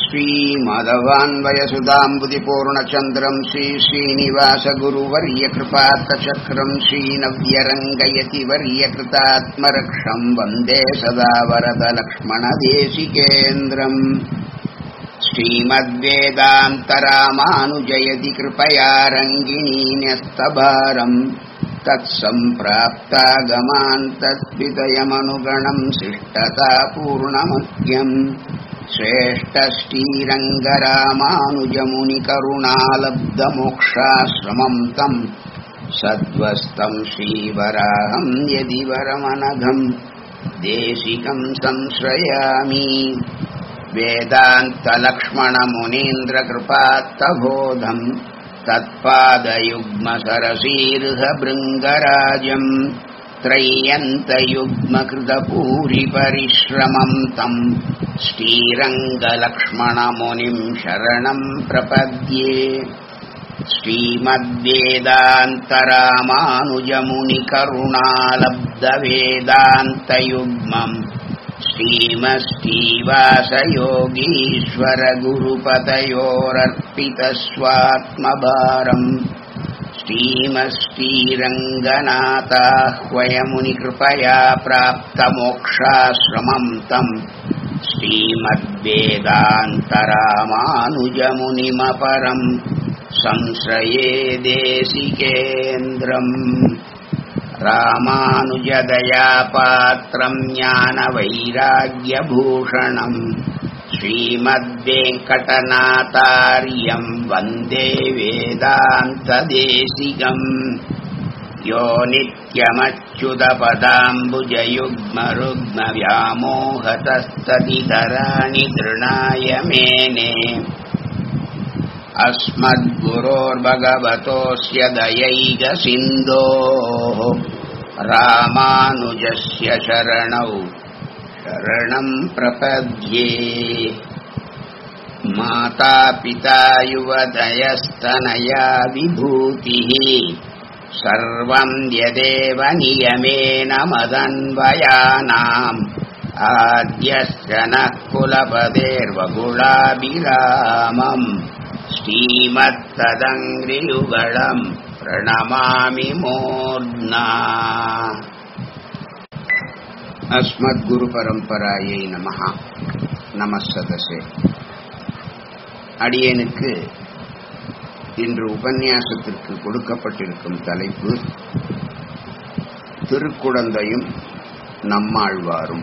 श्रीमाधवान्वयसुधाम्बुदिपूर्णचन्द्रम् श्रीश्रीनिवासगुरुवर्यकृपात्तचक्रम् श्रीनव्यरङ्गयतिवर्यकृतात्मरक्षम् वन्दे सदा वरदलक्ष्मणदेशिकेन्द्रम् श्रीमद्वेदान्तरामानुजयति कृपया रङ्गिणी न्यस्तभारम् तत्सम्प्राप्तागमान्तद्विदयमनुगणम् शिष्टता पूर्णमत्यम् श्रेष्ठश्रीरङ्गरामानुजमुनिकरुणालब्धमोक्षाश्रमम् तम् सद्वस्तम् श्रीवराहम् यदि वरमनघम् देशिकम् संश्रयामि वेदान्तलक्ष्मणमुनीन्द्रकृपात्तबोधम् तत्पादयुग्मसरसीर्हभृङ्गराजम् त्रय्यन्तयुग्मकृतपूरिपरिश्रमम् तम् श्रीरङ्गलक्ष्मणमुनिम् शरणम् प्रपद्ये श्रीमद्वेदान्तरामानुजमुनिकरुणालब्धवेदान्तयुग्मम् श्रीमश्रीवासयोगीश्वरगुरुपतयोरर्पितस्वात्मभारम् श्रीमश्रीरङ्गनाथाह्वयमुनिकृपया प्राप्तमोक्षाश्रमम् तम् श्रीमद्वेदान्तरामानुजमुनिमपरम् संश्रये देशिकेन्द्रम् रामानुजदयापात्रम् ज्ञानवैराग्यभूषणम् श्रीमद्वेङ्कटनाथार्यम् वन्दे वेदान्तदेशिकम् यो नित्यमच्युतपदाम्बुजयुग्मरुग्मव्यामोहतस्तदितराणि तृणाय मेने अस्मद्गुरोर्भगवतोऽस्य दयैकसिन्धोः रामानुजस्य शरणौ शरणम् प्रपद्ये मातापिता युवतयस्तनया विभूतिः सर्वम् यदेव नियमेन मदन्वयानाम् आद्यश्च नः कुलपदेर्वगुलाभिरामम् श्रीमत्तदङ्ग्रियुगळम् प्रणमामि मूर्ध्ना அஸ்மத்குருபரம்பராயை நமஹ நமசதசே அடியேனுக்கு இன்று உபன்யாசத்திற்கு கொடுக்கப்பட்டிருக்கும் தலைப்பு திருக்குடந்தையும் நம்மாழ்வாரும்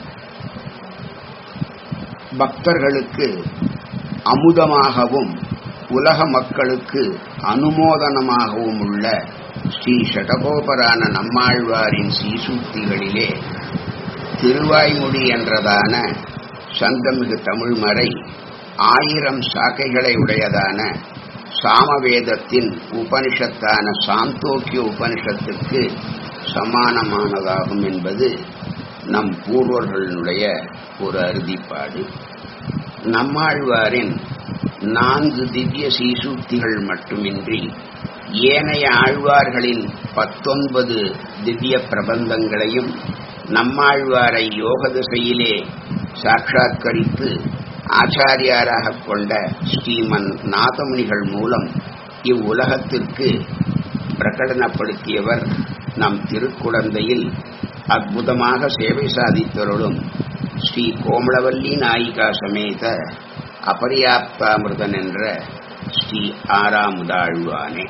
பக்தர்களுக்கு அமுதமாகவும் உலக மக்களுக்கு அனுமோதனமாகவும் உள்ள ஸ்ரீ ஷடகோபரான நம்மாழ்வாரின் சீசூக்திகளிலே திருவாய்மொழி என்றதான சந்தமிகு தமிழ்மறை ஆயிரம் சாக்கைகளை உடையதான சாமவேதத்தின் உபனிஷத்தான சாந்தோக்கிய உபனிஷத்துக்கு சமானமானதாகும் என்பது நம் பூர்வர்களுடைய ஒரு அறுதிப்பாடு நம்மாழ்வாரின் நான்கு திவ்ய சீசூக்திகள் மட்டுமின்றி ஏனைய ஆழ்வார்களின் பத்தொன்பது திவ்ய பிரபந்தங்களையும் நம்மாழ்வாரை யோக திசையிலே சாட்சாத்கரித்து ஆச்சாரியாராக கொண்ட ஸ்ரீமன் நாதமுனிகள் மூலம் இவ்வுலகத்திற்கு பிரகடனப்படுத்தியவர் நம் திருக்குழந்தையில் அற்புதமாக சேவை சாதித்தருளும் ஸ்ரீ கோமளவல்லி நாயிகா சமேத அபரியாப்தாமிருதன் என்ற ஸ்ரீ ஆறாமுதாழ்வானே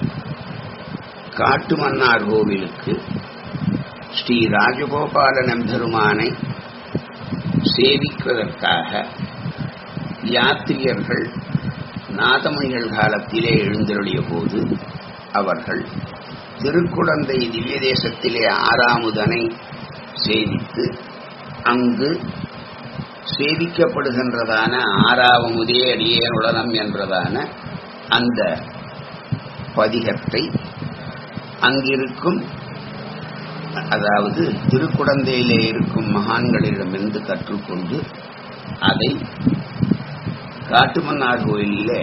காட்டுமன்னார் கோவிலுக்கு ஸ்ரீ ராஜகோபாலன் எம்பெருமானை சேவிப்பதற்காக யாத்திரியர்கள் நாதமணிகள் காலத்திலே எழுந்தருளிய போது அவர்கள் திருக்குடந்தை திவ்ய தேசத்திலே ஆறாமுதனை சேவித்து அங்கு சேவிக்கப்படுகின்றதான ஆறாவமுதே அடியேனுடனம் என்றதான அந்த பதிகத்தை அங்கிருக்கும் அதாவது திருக்குடந்தையிலே இருக்கும் மகான்களிடமிருந்து கற்றுக்கொண்டு அதை காட்டுமன்னார் கோயிலிலே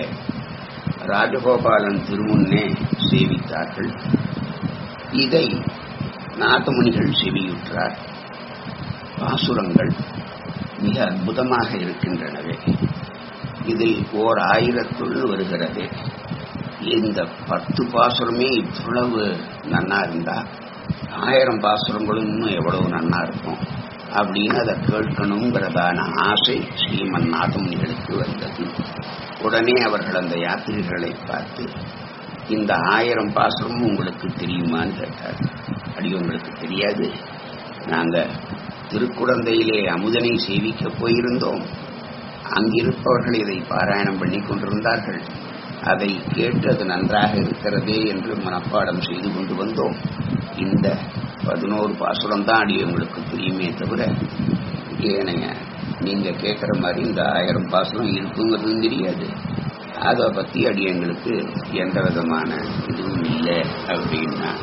ராஜகோபாலன் திருமுன்னே சேவித்தார்கள் இதை நாதமுனிகள் செவியுற்றார் பாசுரங்கள் மிக அற்புதமாக இருக்கின்றனவே இதில் ஓர் ஆயிரத்துள் வருகிறது இந்த பத்து பாசுரமே இவ்வளவு நன்னா இருந்தா ஆயிரம் பாசுரங்களும் இன்னும் எவ்வளவு நன்னா இருக்கும் அப்படின்னு அதை கேட்கணுங்கிறதான ஆசை ஸ்ரீமன் நாதமுனிகளுக்கு வந்தது உடனே அவர்கள் அந்த யாத்திரிகளை பார்த்து இந்த ஆயிரம் பாசுரமும் உங்களுக்கு தெரியுமான்னு கேட்டார் அடி உங்களுக்கு தெரியாது நாங்க திருக்குடந்தையிலே அமுதனை சேவிக்க போயிருந்தோம் அங்கிருப்பவர்கள் இதை பாராயணம் பண்ணி கொண்டிருந்தார்கள் அதை கேட்டு அது நன்றாக இருக்கிறதே என்று மனப்பாடம் செய்து கொண்டு வந்தோம் இந்த பதினோரு பாசுரம் தான் அடி உங்களுக்கு தெரியுமே தவிர ஏனைய நீங்க கேட்குற மாதிரி இந்த ஆயிரம் பாசுரம் இருக்குங்கிறதும் தெரியாது அதை பத்தி அடி எங்களுக்கு எந்த விதமான இதுவும் இல்லை அப்படின்னா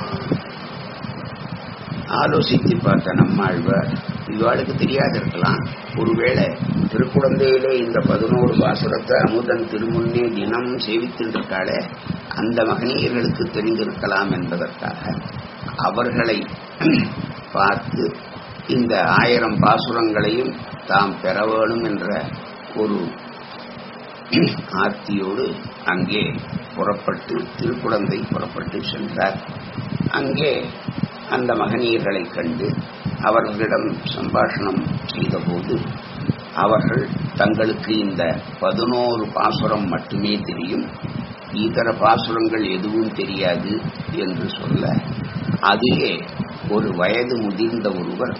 ஆலோசித்து பார்த்த நம்மாழ்வார் இவாளுக்கு தெரியாது இருக்கலாம் ஒருவேளை திருக்குழந்தையிலே இந்த பதினோரு பாசுரத்தை அமுதன் திருமுன்னே தினம் சேவித்திருக்காளே அந்த மகனீயர்களுக்கு தெரிந்திருக்கலாம் என்பதற்காக அவர்களை பார்த்து இந்த ஆயிரம் பாசுரங்களையும் தாம் பெற வேணும் என்ற ஒரு ஆர்த்தியோடு அங்கே புறப்பட்டு திருக்குழந்தை புறப்பட்டு சென்றார் அங்கே அந்த மகனீயர்களை கண்டு அவர்களிடம் சம்பாஷணம் செய்தபோது அவர்கள் தங்களுக்கு இந்த பதினோரு பாசுரம் மட்டுமே தெரியும் இதர பாசுரங்கள் எதுவும் தெரியாது என்று சொல்ல அதிலே ஒரு வயது முதிர்ந்த ஒருவர்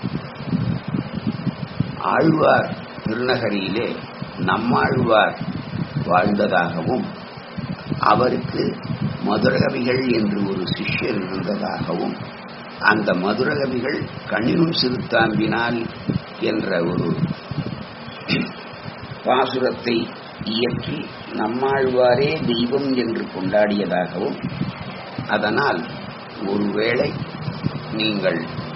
ஆழ்வார் திருநகரியிலே நம்மாழ்வார் வாழ்ந்ததாகவும் அவருக்கு மதுரகவிகள் என்று ஒரு சிஷ்யர் இருந்ததாகவும் அந்த மதுரகவிகள் கண்ணினும் சிறுத்தாம்பினால் என்ற ஒரு பாசுரத்தை இயற்றி நம்மாழ்வாரே தெய்வம் என்று கொண்டாடியதாகவும் அதனால் ஒருவேளை நீங்கள்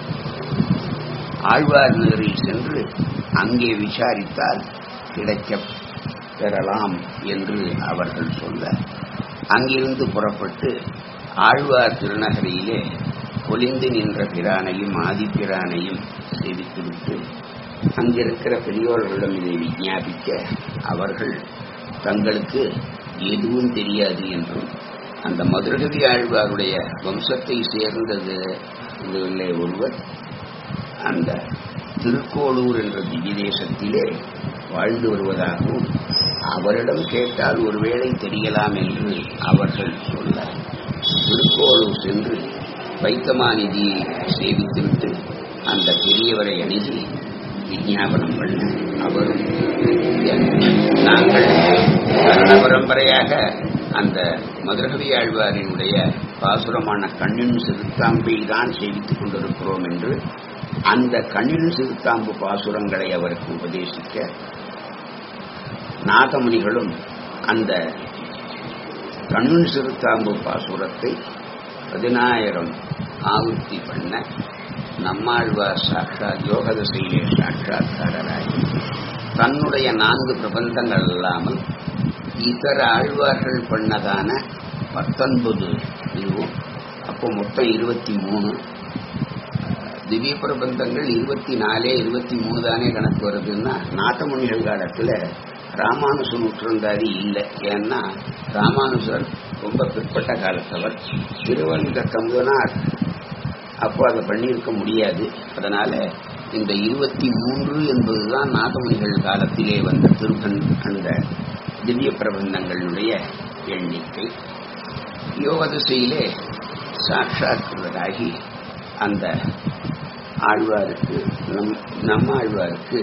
ஆழ்வார் நகரில் சென்று அங்கே விசாரித்தால் கிடைக்கப் பெறலாம் என்று அவர்கள் சொல்ல அங்கிருந்து புறப்பட்டு ஆழ்வார் திருநகரியிலே பொலிந்து நின்ற பிரானையும் ஆதிப்பிரானையும் சேவித்துவிட்டு அங்கிருக்கிற பெரியோர்களிடம் இதை விஞ்ஞாபிக்க அவர்கள் தங்களுக்கு எதுவும் தெரியாது என்றும் அந்த மதுரகவி ஆழ்வாருடைய வம்சத்தை சேர்ந்தது இதிலே ஒருவர் அந்த திருக்கோளூர் என்ற திவ்யதேசத்திலே வாழ்ந்து வருவதாகவும் அவரிடம் கேட்டால் ஒருவேளை தெரியலாம் என்று அவர்கள் சொல்ல திருக்கோளூர் சென்று வைத்தமாநிதியை சேவித்துவிட்டு அந்த பெரியவரை அணுகி விஞ்ஞாபனம் பண்ண அவரும் நாங்கள் கர்ண பரம்பரையாக அந்த மதுரகவி ஆழ்வாரினுடைய பாசுரமான கண்ணின் சிறுத்தாம்பில் தான் சேவித்துக் கொண்டிருக்கிறோம் என்று அந்த கண்ணின் சிறுத்தாம்பு பாசுரங்களை அவருக்கு உபதேசிக்க நாகமுனிகளும் அந்த கண்ணின் சிறுத்தாம்பு பாசுரத்தை பதினாயிரம் ஆவர்த்தி பண்ண நம்மாழ்வார் சாட்சாத் யோக திசையிலே சாட்சாத்காரராகி தன்னுடைய நான்கு பிரபந்தங்கள் இல்லாமல் இதர ஆழ்வார்கள் பண்ணதான பத்தொன்பது இதுவும் அப்போ மொத்தம் இருபத்தி மூணு திவ்ய பிரபந்தங்கள் இருபத்தி நாலே இருபத்தி மூணு தானே கணக்கு வருதுன்னா நாட்டமுனிகள் காலத்தில் ராமானுசன் உற்றிருந்தாரி இல்லை ஏன்னா ராமானுசர் ரொம்ப பிற்பட்ட காலத்தவர் திருவந்த கம்பனார் அப்போ அதை பண்ணியிருக்க முடியாது அதனால இந்த இருபத்தி மூன்று என்பதுதான் நாகமணிகள் காலத்திலே வந்த திருப்பன் அந்த திவ்ய பிரபந்தங்களுடைய எண்ணிக்கை யோக திசையிலே சாட்சாத்கராகி அந்த ஆழ்வாருக்கு நம் நம்ம ஆழ்வாருக்கு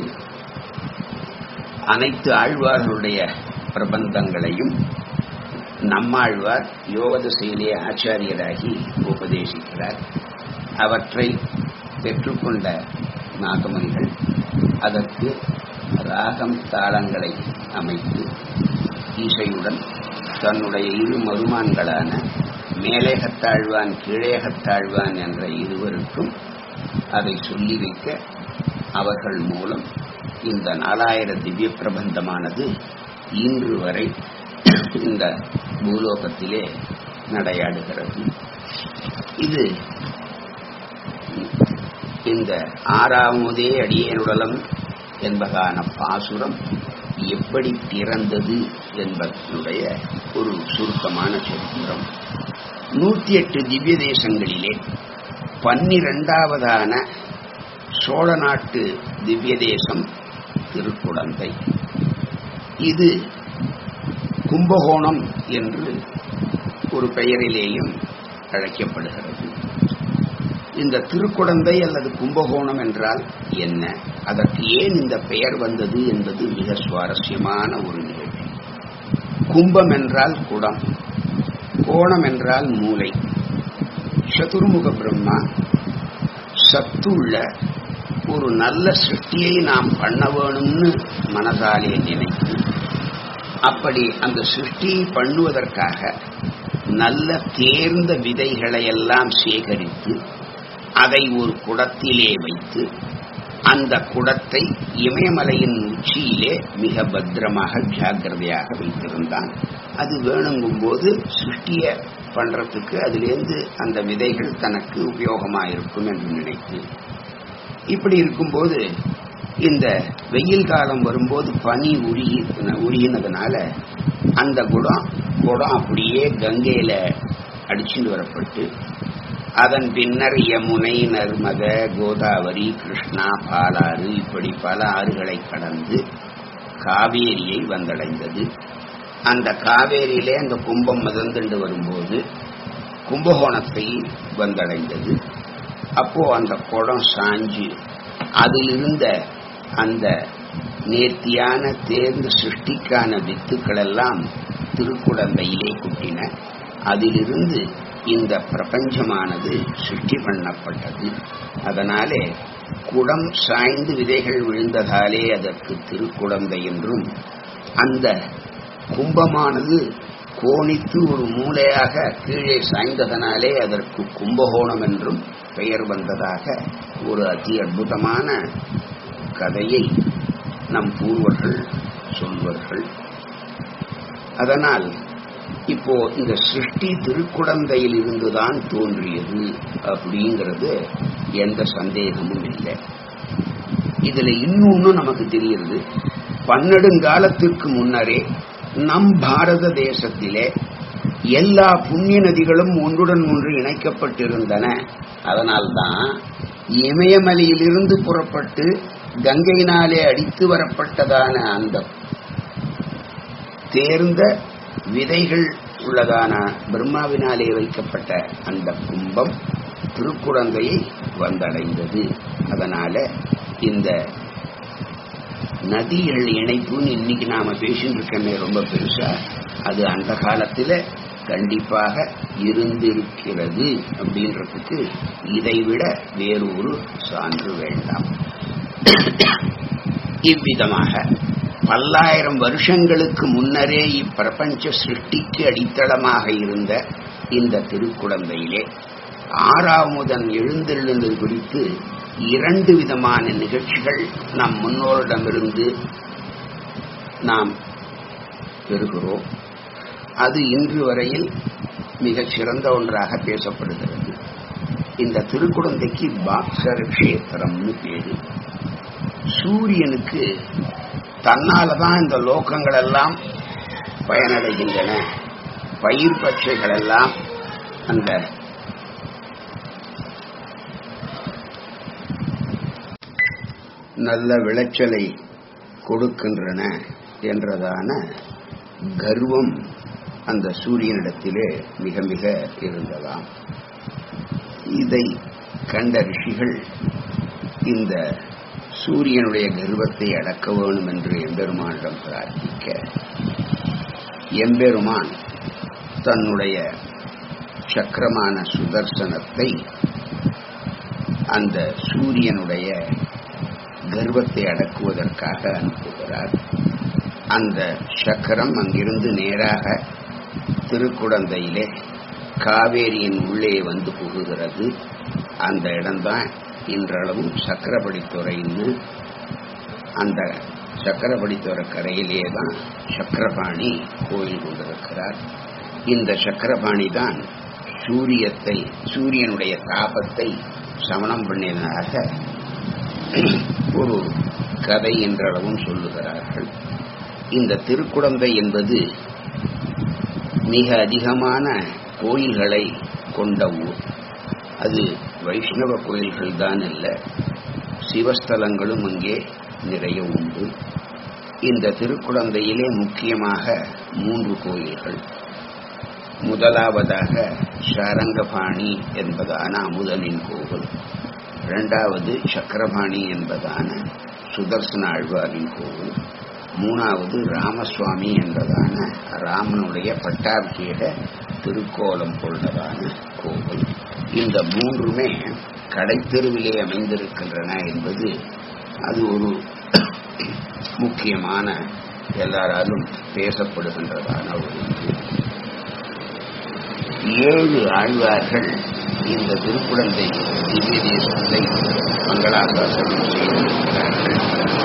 அனைத்து ஆழ்வார்களுடைய பிரபந்தங்களையும் நம்மாழ்வார் யோக திசையிலே ஆச்சாரியராகி உபதேசிக்கிறார் அவற்றை பெற்றுக்கொண்ட நாகமணிகள் அதற்கு ராகம் தாளங்களை அமைத்து இசையுடன் தன்னுடைய இரு மருமான்களான மேலேகத்தாழ்வான் கீழேகத்தாழ்வான் என்ற இருவருக்கும் அதை சொல்லி வைக்க அவர்கள் மூலம் இந்த நாலாயிர திவ்ய பிரபந்தமானது இன்று வரை இந்த பூலோகத்திலே நடையாடுகிறது இது இந்த ஆறாவதே அடியேனுடலம் என்பதான பாசுரம் எப்படி திறந்தது என்பதனுடைய ஒரு சுருக்கமான சரித்திரம் நூத்தி எட்டு திவ்ய தேசங்களிலே பன்னிரண்டாவதான சோழ நாட்டு திவ்ய தேசம் திருக்குடந்தை இது கும்பகோணம் என்று ஒரு பெயரிலேயும் அழைக்கப்படுகிறது இந்த திருக்குடந்தை அல்லது கும்பகோணம் என்றால் என்ன அதற்கு ஏன் இந்த பெயர் வந்தது என்பது மிக சுவாரஸ்யமான ஒரு நிகழ்ச்சி கும்பம் என்றால் குடம் கோணம் என்றால் மூளை சதுர்முக பிரம்மா சத்துள்ள ஒரு நல்ல சிருஷ்டியை நாம் பண்ண வேணும்னு மனதாலே நினைத்து அப்படி அந்த சிருஷ்டியை பண்ணுவதற்காக நல்ல தேர்ந்த விதைகளை எல்லாம் சேகரித்து அதை ஒரு குடத்திலே வைத்து அந்த குடத்தை இமயமலையின் உச்சியிலே மிக பத்திரமாக ஜாக்கிரதையாக வைத்திருந்தான் அது வேணுங்கும் போது சிருஷ்டிய பண்றதுக்கு அதிலிருந்து அந்த விதைகள் தனக்கு உபயோகமா இருக்கும் என்று நினைத்து இப்படி இருக்கும்போது இந்த வெயில் காலம் வரும்போது பனி உருகி உருகினதுனால அந்த குடம் குடம் அப்படியே கங்கையில அடிச்சுட்டு வரப்பட்டு அதன் பின்னர் யமுனை நர்மத கோதாவரி கிருஷ்ணா பாலாறு இப்படி பல ஆறுகளை கடந்து காவேரியை வந்தடைந்தது அந்த காவேரியிலே அந்த கும்பம் மிதந்துண்டு வரும்போது கும்பகோணத்தை வந்தடைந்தது அப்போ அந்த குடம் சாஞ்சு அதிலிருந்த அந்த நேர்த்தியான தேர்ந்த சிருஷ்டிக்கான வித்துக்கள் எல்லாம் திருக்குடந்தையிலே குட்டின அதிலிருந்து இந்த பிரபஞ்சமானது சிருஷ்டி பண்ணப்பட்டது அதனாலே குடம் சாய்ந்து விதைகள் விழுந்ததாலே அதற்கு திருக்குடந்தை என்றும் அந்த கும்பமானது கோணித்து ஒரு மூலையாக கீழே சாய்ந்ததனாலே அதற்கு கும்பகோணம் என்றும் பெயர் வந்ததாக ஒரு அதி அற்புதமான கதையை நம் பூர்வர்கள் சொல்வார்கள் அதனால் இப்போ இந்த சிருஷ்டி திருக்குடந்தையில் இருந்துதான் தோன்றியது அப்படிங்கிறது எந்த சந்தேகமும் இல்லை இதுல இன்னொன்னு நமக்கு தெரிகிறது பன்னெடுங்காலத்திற்கு முன்னரே நம் பாரத தேசத்திலே எல்லா புண்ணிய நதிகளும் ஒன்றுடன் ஒன்று இணைக்கப்பட்டிருந்தன அதனால்தான் இமயமலையிலிருந்து புறப்பட்டு கங்கையினாலே அடித்து வரப்பட்டதான அந்த தேர்ந்த விதைகள் உள்ளதான பிரம்மாவினாலே வைக்கப்பட்ட அந்த கும்பம் திருக்குழந்தையை வந்தடைந்தது அதனால இந்த நதிகள் இணைப்புன்னு இன்னைக்கு நாம பேசிட்டு இருக்கமே ரொம்ப பெருசா அது அந்த காலத்துல கண்டிப்பாக இருந்திருக்கிறது அப்படின்றதுக்கு இதைவிட வேறொரு சான்று வேண்டாம் இவ்விதமாக பல்லாயிரம் வருஷங்களுக்கு முன்னரே இப்பிரபஞ்ச சிருஷ்டிக்கு அடித்தளமாக இருந்த இந்த திருக்குழந்தையிலே ஆறாவமுதன் எழுந்தெழுந்தது குறித்து இரண்டு விதமான நிகழ்ச்சிகள் நம் முன்னோரிடமிருந்து நாம் பெறுகிறோம் அது இன்று வரையில் மிகச் சிறந்த ஒன்றாக பேசப்படுகிறது இந்த திருக்குழந்தைக்கு பாக்சர் கஷேத்திரம்னு பேரு சூரியனுக்கு தன்னாலதான் இந்த லோகங்கள் எல்லாம் பயனடைகின்றன பயிர் பச்சைகள் எல்லாம் அந்த நல்ல விளைச்சலை கொடுக்கின்றன என்றதான கர்வம் அந்த சூரியனிடத்திலே மிக மிக இருந்ததாம் இதை கண்ட ரிஷிகள் இந்த சூரியனுடைய கர்வத்தை அடக்க வேணும் என்று எம்பெருமானிடம் பிரார்த்திக்க எம்பெருமான் தன்னுடைய சக்கரமான சுதர்சனத்தை அந்த சூரியனுடைய கர்வத்தை அடக்குவதற்காக அனுப்புகிறார் அந்த சக்கரம் அங்கிருந்து நேராக திருக்குடந்தையிலே காவேரியின் உள்ளே வந்து புகுகிறது அந்த இடம்தான் இன்றளவும் சக்கரப்படித்துறைன்னு அந்த சக்கரப்படித்துறை கரையிலே தான் சக்கரபாணி கோயில் கொண்டிருக்கிறார் இந்த சக்கரபாணி தான் சூரியத்தை சூரியனுடைய தாபத்தை சமணம் பண்ணியதாக ஒரு கதை என்றளவும் சொல்லுகிறார்கள் இந்த திருக்குடந்தை என்பது மிக அதிகமான கோயில்களை கொண்ட ஊர் அது வைஷ்ணவ கோயில்கள் தான் அல்ல சிவஸ்தலங்களும் அங்கே நிறைய உண்டு இந்த திருக்குழந்தையிலே முக்கியமாக மூன்று கோயில்கள் முதலாவதாக ஷாரங்கபாணி என்பதான அமுதனின் கோவில் இரண்டாவது சக்கரபாணி என்பதான சுதர்சன ஆழ்வாரின் கோவில் மூணாவது ராமசுவாமி என்பதான ராமனுடைய பட்டாபிஷேக திருக்கோலம் கொண்டதான கோவில் இந்த மூன்றுமே கடைத்தெருவிலே அமைந்திருக்கின்றன என்பது அது ஒரு முக்கியமான எல்லாராலும் பேசப்படுகின்றதான ஒரு ஏழு ஆழ்வார்கள் இந்த திருக்குழந்தை திவ்ய தேசத்தை மங்களாசாசனம் செய்திருக்கிறார்கள்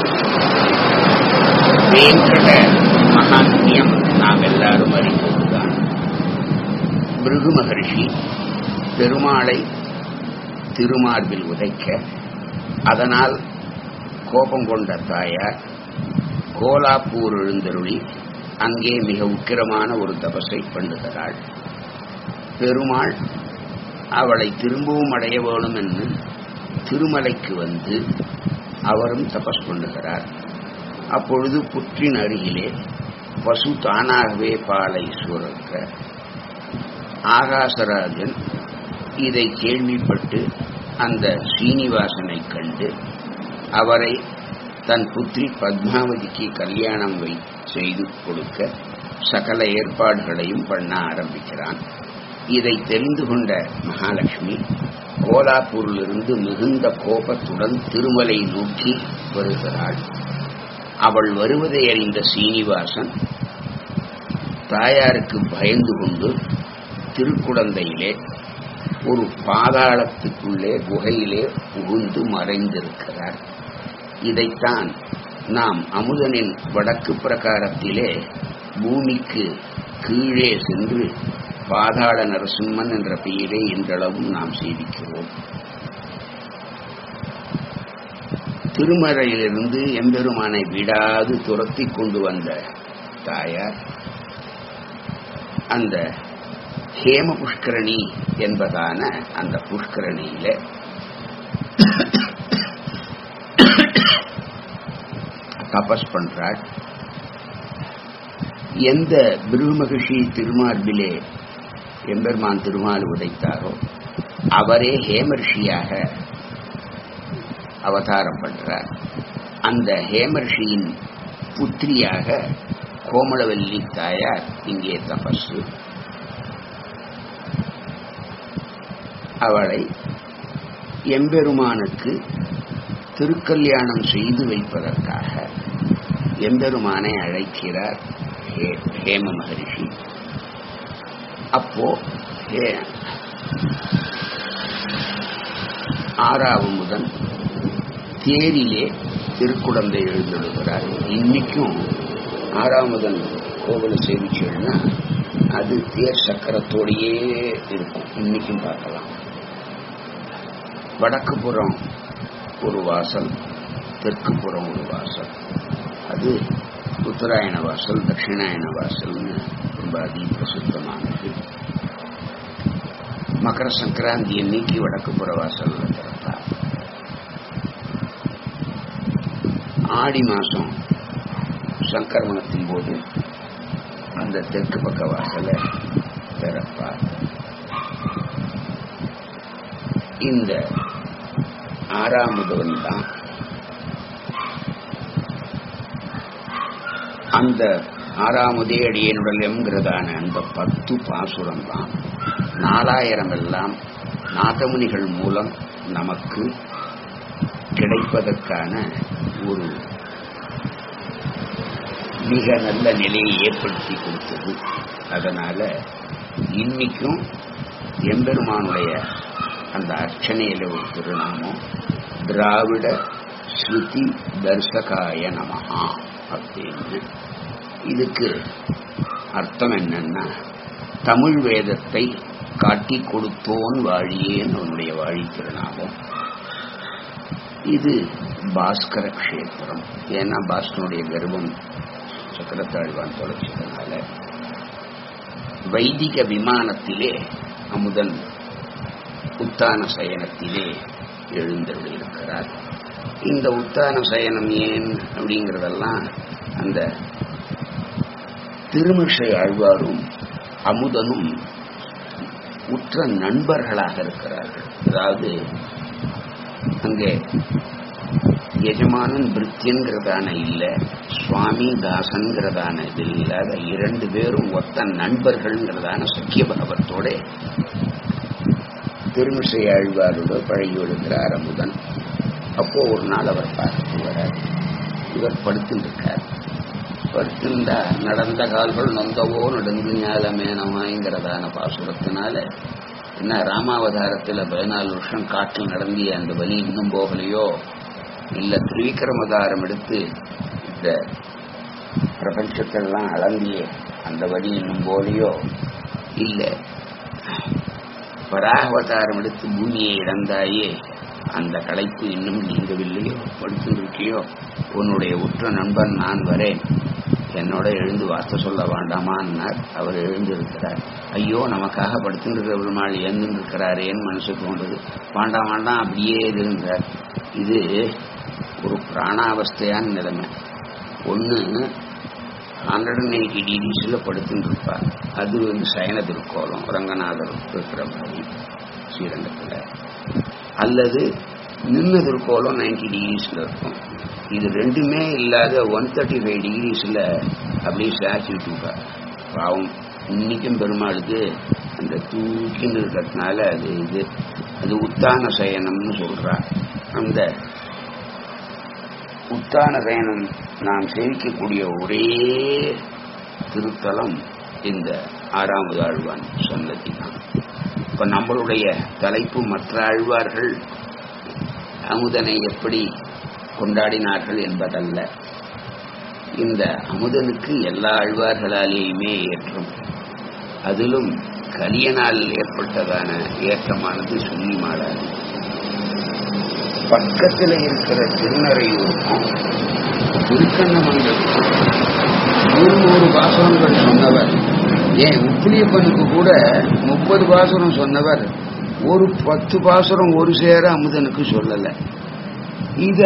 வேங்கட மகாத்மியம் நாம் எல்லாரும் அறிந்ததுதான் பிருகு மகர்ஷி பெருமாளை திருமார்பில் உதைக்க அதனால் கோபம் கொண்ட தாயார் கோலாப்பூர் எழுந்தருளி அங்கே மிக உக்கிரமான ஒரு தபஸை பண்ணுகிறாள் பெருமாள் அவளை திரும்பவும் அடைய வேணும் என்று திருமலைக்கு வந்து அவரும் தபஸ் பண்ணுகிறார் அப்பொழுது புற்றின் அருகிலே பசு தானாகவே பாலை சுரக்க ஆகாசராஜன் இதை கேள்விப்பட்டு அந்த ஸ்ரீனிவாசனை கண்டு அவரை தன் புத்திரி பத்மாவதிக்கு கல்யாணம் வை செய்து கொடுக்க சகல ஏற்பாடுகளையும் பண்ண ஆரம்பிக்கிறான் இதை தெரிந்து கொண்ட மகாலட்சுமி கோலாப்பூரிலிருந்து மிகுந்த கோபத்துடன் திருமலை நோக்கி வருகிறாள் அவள் வருவதை அறிந்த சீனிவாசன் தாயாருக்கு பயந்து கொண்டு திருக்குடந்தையிலே ஒரு பாதாளத்துக்குள்ளே குகையிலே புகுந்து மறைந்திருக்கிறார் இதைத்தான் நாம் அமுதனின் வடக்கு பிரகாரத்திலே பூமிக்கு கீழே சென்று பாதாள நரசிம்மன் என்ற பெயரை இன்றளவும் நாம் சேவிக்கிறோம் திருமறையிலிருந்து எம்பெருமானை விடாது துரத்தி கொண்டு வந்த தாயார் அந்த ஹேம புஷ்கரணி என்பதான அந்த புஷ்கரணியில தபஸ் பண்றாள் எந்த பிருமகிஷி திருமார்பிலே எம்பெருமான் திருமால் உதைத்தாரோ அவரே ஹேமர்ஷியாக அவதாரம் பண்றார் அந்த ஹேமர்ஷியின் புத்திரியாக கோமளவல்லி தாயார் இங்கே தபசு அவளை எம்பெருமானுக்கு திருக்கல்யாணம் செய்து வைப்பதற்காக எம்பெருமானை அழைக்கிறார் ஹேம மகரிஷி அப்போ ஆறாவது முதல் தேரிலே திருக்குடந்தை எழுந்தெழுகிறார் இன்னைக்கும் ஆறாவதன் கோவிலை சேவிச்சோம்னா அது தேர் சக்கரத்தோடையே இருக்கும் இன்னைக்கும் பார்க்கலாம் வடக்கு புறம் ஒரு வாசல் தெற்கு புறம் ஒரு வாசல் அது உத்தராயண வாசல் தட்சிணாயன வாசல்னு ரொம்ப அதி பிரசித்தமானது மகர சங்கராந்தி அன்னைக்கு வடக்கு புற வாசல்ல திறப்பார் ஆடி மாசம் சங்கரமணத்தின் போது அந்த தெற்கு பக்க வாசலை திறப்பார் இந்த ஆறாமுதவன் தான் அந்த ஆறாமுதே அடியனுடல் என்கிறதான அந்த பத்து பாசுரம் தான் நாலாயிரம் எல்லாம் நாதமுனிகள் மூலம் நமக்கு கிடைப்பதற்கான ஒரு மிக நல்ல நிலையை ஏற்படுத்தி கொடுத்தது அதனால இன்னைக்கும் எம்பெருமானுடைய அந்த அர்ச்சனையில ஒரு திருநாமம் திராவிட ஸ்ருதி தர்சகாய நமஹா அப்படின்னு இதுக்கு அர்த்தம் என்னன்னா தமிழ் வேதத்தை காட்டி கொடுத்தோன் வாழியேன்னு உன்னுடைய வாழி திருநாமம் இது பாஸ்கர கஷேத்திரம் ஏன்னா பாஸ்கனுடைய கர்வம் சக்கரத்தாழ்வான் தொலைச்சதுனால வைதிக விமானத்திலே அமுதன் உத்தான சயனத்திலே எழுந்தருளியிருக்கிறார் இந்த உத்தான சயனம் ஏன் அப்படிங்கிறதெல்லாம் அந்த திருமிஷை ஆழ்வாரும் அமுதனும் உற்ற நண்பர்களாக இருக்கிறார்கள் அதாவது அங்கே எஜமானன் பிரித்தியன்கிறதான இல்ல சுவாமி தாசன்கிறதான இது இல்லாத இரண்டு பேரும் ஒத்த நண்பர்கள்ங்கிறதான சக்கிய பாவத்தோட திருமிசை ஆழ்வாரோட பழகி விழுகிறார் அமுதன் அப்போ ஒரு நாள் அவர் பார்த்து வரார் இவர் படுத்துருக்கார் படுத்திருந்தா நடந்த கால்கள் நொந்தவோ நடுங்கு ஞாலமேனமாய்ங்கிறதான பாசுரத்தினால என்ன ராமாவதாரத்துல பதினாலு வருஷம் காட்டில் நடந்திய அந்த வலி இன்னும் போகலையோ இல்ல திரிவிக்ரமதாரம் எடுத்து இந்த பிரபஞ்சத்தெல்லாம் அளந்திய அந்த வழி இன்னும் போலையோ இல்ல வராகவதாரம் எடுத்து பூமியை இழந்தாயே அந்த களைப்பு இன்னும் நீங்கவில்லையோ படுத்திருக்கியோ உன்னுடைய உற்ற நண்பன் நான் வரேன் என்னோட எழுந்து வார்த்தை சொல்ல வேண்டாமான்னார் அவர் எழுந்திருக்கிறார் ஐயோ நமக்காக படுத்துருக்கிற பெருமாள் எழுந்திருக்கிறாரேன்னு மனசு தோன்றுது வேண்டாம் வேண்டாம் அப்படியே இருந்தார் இது ஒரு பிராணாவஸ்தையான நிலைமை ஒன்று ஹண்ட்ரட் அண்ட் எயிட்டி டிகிரிஸில் படுத்துட்டு இருப்பார் அது வந்து சயன திருக்கோலம் ரங்கநாதர் இருக்கிற மாதிரி ஸ்ரீரங்கத்தில் அல்லது நின்று திருக்கோலம் நைன்டி டிகிரிஸில் இருக்கும் இது ரெண்டுமே இல்லாத ஒன் தேர்ட்டி ஃபைவ் டிகிரிஸில் அப்படியே சாச்சிட்டு இருப்பார் பாவம் இன்னைக்கும் பெருமாளுக்கு அந்த தூக்கின்னு இருக்கிறதுனால அது இது அது உத்தான சயனம்னு சொல்றார் அந்த உத்தான சயனம் நாம் சேவிக்கக்கூடிய ஒரே திருத்தலம் இந்த ஆறாவது ஆழ்வான் சன்னதி தான் இப்ப நம்மளுடைய தலைப்பு மற்ற ஆழ்வார்கள் அமுதனை எப்படி கொண்டாடினார்கள் என்பதல்ல இந்த அமுதனுக்கு எல்லா ஆழ்வார்களாலேயுமே ஏற்றம் அதிலும் கலியனால் ஏற்பட்டதான ஏற்றமானது சொல்லி மாடாது பக்கத்தில் இருக்கிற திருநறையூருக்கும் திருக்கண்ணமங்கலுக்கும் நூறு நூறு பாசனங்கள் சொன்னவர் ஏன் உப்பிலியப்பனுக்கு கூட முப்பது பாசுரம் சொன்னவர் ஒரு பத்து பாசுரம் ஒரு சேர அமுதனுக்கு சொல்லல இத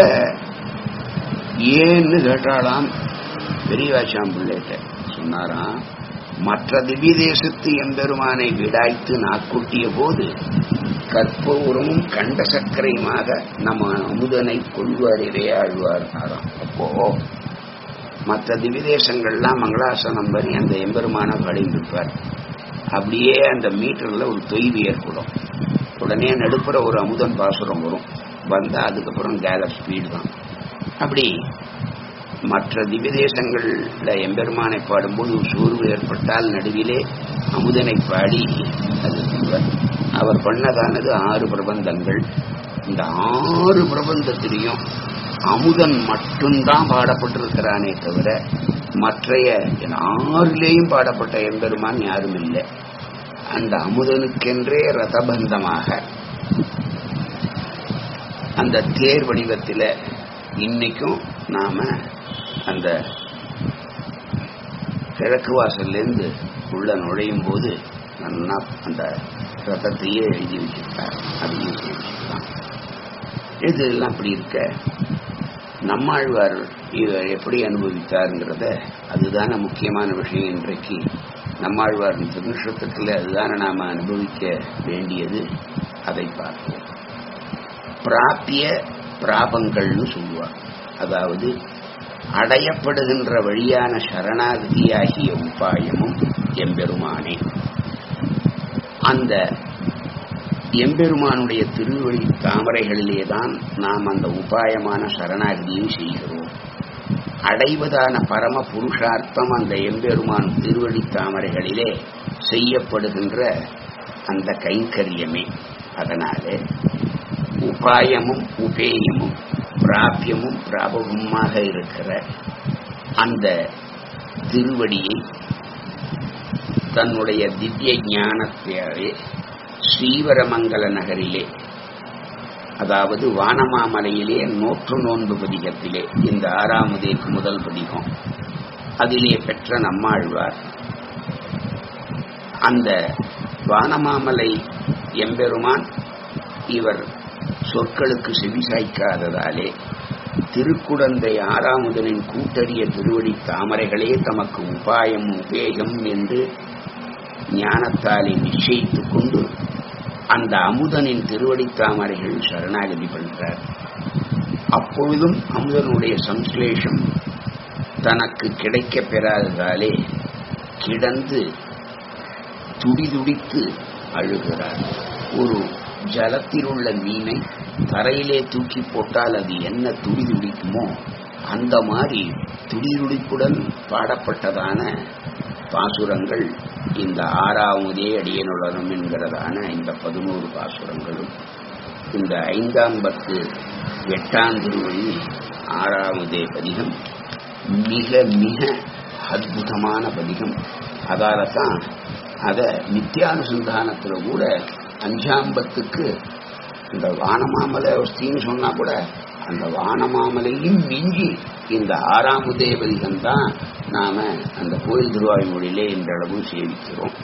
ஏன்னு கேட்டாலாம் பெரியவாச்சாம் பிள்ளைகிட்ட சொன்னாராம் மற்ற திவ்ய தேசத்து எம்பெருமானை விடாய்த்து நாக்குட்டிய போது கற்பூரமும் கண்ட சர்க்கரையுமாக நம்ம அமுதனை கொள்வாரிலே ஆழ்வார் அப்போ மற்ற திவிதேசங்கள்லாம் மங்களாசனம் பண்ணி அந்த எம்பெருமான பாடிந்திருப்பார் அப்படியே அந்த மீட்டர்ல ஒரு தொய்வு ஏற்படும் உடனே நடுப்புற ஒரு அமுதன் பாசுரம் வரும் வந்தா அதுக்கப்புறம் கேலப் ஸ்பீடு தான் அப்படி மற்ற திவ்யதேசங்கள்ல எம்பெருமானை பாடும்போது சோர்வு ஏற்பட்டால் நடுவிலே அமுதனை பாடி அது செய்வார் அவர் பண்ணதானது ஆறு பிரபந்தங்கள் இந்த ஆறு பிரபந்தத்திலையும் அமுதன் மட்டும்தான் பாடப்பட்டிருக்கிறானே தவிர மற்றைய ஆறிலேயும் பாடப்பட்ட எம்பெருமான் யாரும் இல்லை அந்த அமுதனுக்கென்றே ரதபந்தமாக அந்த தேர் வடிவத்தில் இன்னைக்கும் நாம அந்த கிழக்கு வாசல்லேருந்து உள்ள நுழையும் போது நல்லா அந்த ரதத்தையே எழுதி வச்சிருக்கார் அதையும் வச்சிருக்கான் இதெல்லாம் அப்படி இருக்க நம்மாழ்வார் இதை எப்படி அனுபவித்தாருங்கிறத அதுதான முக்கியமான விஷயம் இன்றைக்கு நம்மாழ்வார் திருநட்சத்திரத்தில் அதுதானே நாம் அனுபவிக்க வேண்டியது அதை பார்ப்போம் பிராப்பிய பிராபங்கள்னு சொல்லுவார் அதாவது அடையப்படுகின்ற வழியான சரணாகதியாகிய உபாயமும் எம்பெருமானே அந்த எம்பெருமானுடைய திருவழி தாமரைகளிலே தான் நாம் அந்த உபாயமான சரணாகதியை செய்கிறோம் அடைவதான பரம புருஷார்த்தம் அந்த எம்பெருமான் திருவழி தாமரைகளிலே செய்யப்படுகின்ற அந்த கைங்கரியமே அதனாலே உபாயமும் உபேயமும் பிராபியமும் பிராபகமாக இருக்கிற அந்த திருவடியை தன்னுடைய திவ்ய ஞானத்தையே ஸ்ரீவரமங்கல நகரிலே அதாவது வானமாமலையிலே நூற்று நோன்பு பதிகத்திலே இந்த ஆறாமதேக்கு முதல் பதிகம் அதிலே பெற்ற நம்மாழ்வார் அந்த வானமாமலை எம்பெருமான் இவர் சொற்களுக்கு செவிசாய்க்காததாலே திருக்குடந்தை ஆறாமுதனின் கூட்டறிய திருவடி தாமரைகளே தமக்கு உபாயம் உபேகம் என்று ஞானத்தாலே நிச்சயித்துக் கொண்டு அந்த அமுதனின் திருவடி தாமரைகள் சரணாகதி பண்றார் அப்பொழுதும் அமுதனுடைய சம்ஸ்லேஷம் தனக்கு கிடைக்க பெறாததாலே கிடந்து துடிதுடித்து அழுகிறார் ஒரு ஜலத்தில் உள்ள மீனை தரையிலே தூக்கி போட்டால் அது என்ன துடிதுடிக்குமோ அந்த மாதிரி துடிதுடிப்புடன் பாடப்பட்டதான பாசுரங்கள் இந்த ஆறாவதே அடியனுடனும் என்கிறதான இந்த பதினோரு பாசுரங்களும் இந்த ஐந்தாம் பத்து எட்டாம் திருவழி ஆறாவதே பதிகம் மிக மிக அற்புதமான பதிகம் அதால தான் அதை நித்தியானுசந்தானத்தில் கூட அஞ்சாம்பத்துக்கு இந்த வானமாமலை வஸ்தின்னு சொன்னா கூட அந்த வானமாமலையும் மிஞ்சி இந்த ஆறாமுதே பதிகம் தான் நாம அந்த கோயில் திருவாய்மொழியிலே இன்றளவு சேவிக்கிறோம்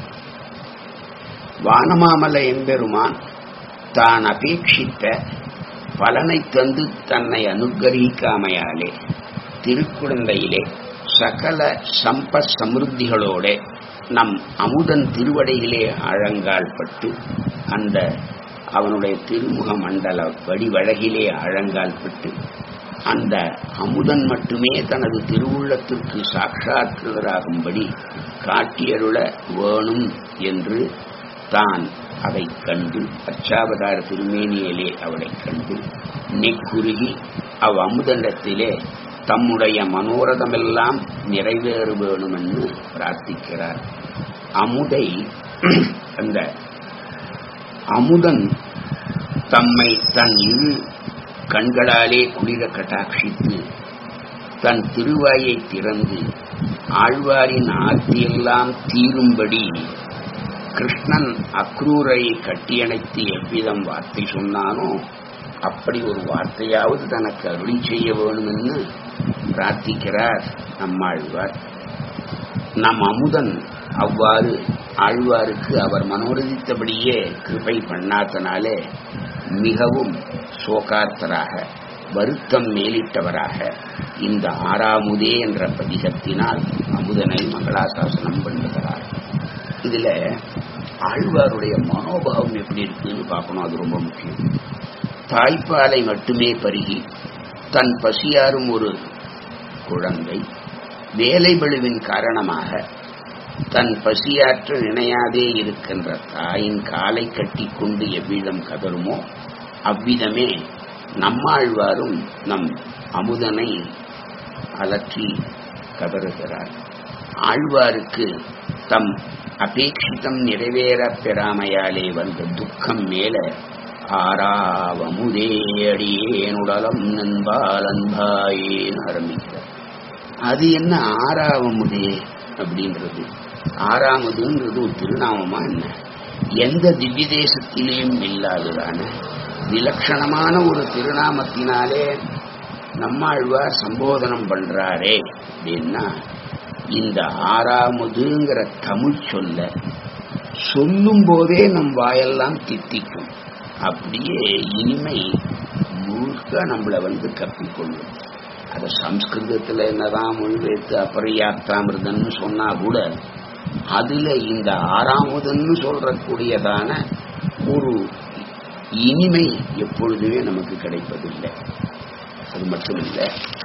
வானமாமலை எம்பெருமான் தான் அபேட்சித்த பலனை தந்து தன்னை அனுகரிக்காமையாலே திருக்குழந்தையிலே சகல சம்ப சமிருத்திகளோட நம் அமுதன் திருவடையிலே ஆழங்கால் பட்டு அந்த அவனுடைய திருமுக மண்டல வடிவழகிலே ஆழங்கால் பட்டு அந்த அமுதன் மட்டுமே தனது திருவுள்ளத்திற்கு சாட்சாத்கிருதராகும்படி காட்டியருள வேணும் என்று தான் அதை கண்டு அச்சாவதார திருமேனியிலே அவளை கண்டு நெக்குருகி அவ் அமுதண்டத்திலே தம்முடைய மனோரதமெல்லாம் நிறைவேற வேணுமென்று பிரார்த்திக்கிறார் அமுதை அந்த அமுதன் தம்மை தன் இரு கண்களாலே குளிர கட்டாட்சித்து தன் திருவாயை திறந்து ஆழ்வாரின் ஆர்த்தியெல்லாம் தீரும்படி கிருஷ்ணன் அக்ரூரை கட்டியணைத்து எவ்விதம் வார்த்தை சொன்னானோ அப்படி ஒரு வார்த்தையாவது தனக்கு அருளி செய்ய வேணுமென்னு பிரார்த்திக்கிறார் நம்மாழ்வார் நம் அமுதன் அவ்வாறு ஆழ்வாருக்கு அவர் மனோரதித்தபடியே கிருபை பண்ணாதனாலே மிகவும் சோகார்த்தராக வருத்தம் மேலிட்டவராக இந்த ஆறாமுதே என்ற பதிகத்தினால் அமுதனை மங்களாசாசனம் பண்ணுகிறார் இதுல ஆழ்வாருடைய மனோபாவம் எப்படி இருக்குன்னு பார்க்கணும் அது ரொம்ப முக்கியம் தாய்ப்பாலை மட்டுமே பருகி தன் பசியாரும் ஒரு குழந்தை வேலை பழுவின் காரணமாக தன் பசியாற்ற நினையாதே இருக்கின்ற தாயின் காலை கட்டி கொண்டு எவ்விதம் கதருமோ அவ்விதமே நம்மாழ்வாரும் நம் அமுதனை அலற்றி கதறுகிறார் ஆழ்வாருக்கு தம் அபேட்சிதம் நிறைவேறப் பெறாமையாலே வந்த துக்கம் மேல ஆறாவமுதே அடியேனுடலம் நண்பால் அன்பாயேன்னு ஆரம்பிக்கிறார் அது என்ன ஆறாவமுதே அப்படின்றது ஆறாமதுன்றது ஒரு திருநாமமா என்ன எந்த திவ்ய தேசத்திலேயும் இல்லாததான விலட்சணமான ஒரு திருநாமத்தினாலே நம்மாழ்வார் சம்போதனம் பண்றாரே அப்படின்னா இந்த ஆறாமதுங்கிற தமிழ் சொல்ல சொல்லும் போதே நம் வாயெல்லாம் தித்திக்கும் அப்படியே இனிமை முழுக்க நம்மளை வந்து கப்பிக்கொள்ளும் அதை சம்ஸ்கிருதத்தில் என்னதான் மொழிபெயர்த்து அபரியாப்தாமிருதன்னு சொன்னா கூட அதுல இந்த ஆறாமதுன்னு சொல்றக்கூடியதான ஒரு இனிமை எப்பொழுதுமே நமக்கு கிடைப்பதில்லை அது மட்டும் இல்லை